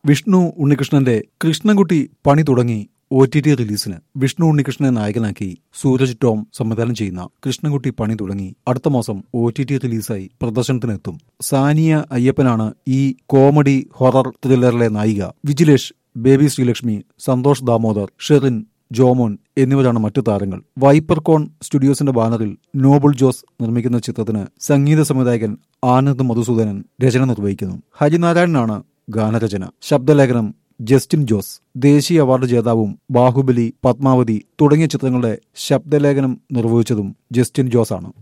വിഷ്ണു ഉണ്ണികൃഷ്ണന്റെ കൃഷ്ണൻകുട്ടി പണി തുടങ്ങി O T T റിലീസിന് വിഷ്ണു ഉണ്ണികൃഷ്ണനെ നായകനാക്കി സൂരജ് ടോം സംവിധാനം ചെയ്യുന്ന കൃഷ്ണൻകുട്ടി പണി തുടങ്ങി അടുത്ത മാസം ഒ ടി ടി റിലീസായി പ്രദർശനത്തിനെത്തും സാനിയ അയ്യപ്പനാണ് ഈ കോമഡി ഹൊറർ ത്രില്ലറിലെ നായിക വിജിലേഷ് ബേബി ശ്രീലക്ഷ്മി സന്തോഷ് ദാമോദർ ഷെറിൻ ജോമോൻ എന്നിവരാണ് മറ്റു താരങ്ങൾ വൈപ്പർകോൺ സ്റ്റുഡിയോസിന്റെ ബാനറിൽ നോബിൾ ജോസ് നിർമ്മിക്കുന്ന ചിത്രത്തിന് സംഗീത സംവിധായകൻ ആനന്ദ് മധുസൂദനൻ രചന നിർവഹിക്കുന്നു ഹരിനാരായണനാണ് ഗാനരചന ശബ്ദലേഖനം ജസ്റ്റിൻ ജോസ് ദേശീയ അവാർഡ് ജേതാവും ബാഹുബലി പത്മാവതി തുടങ്ങിയ ചിത്രങ്ങളുടെ ശബ്ദലേഖനം നിർവഹിച്ചതും ജസ്റ്റിൻ ജോസ് ആണ്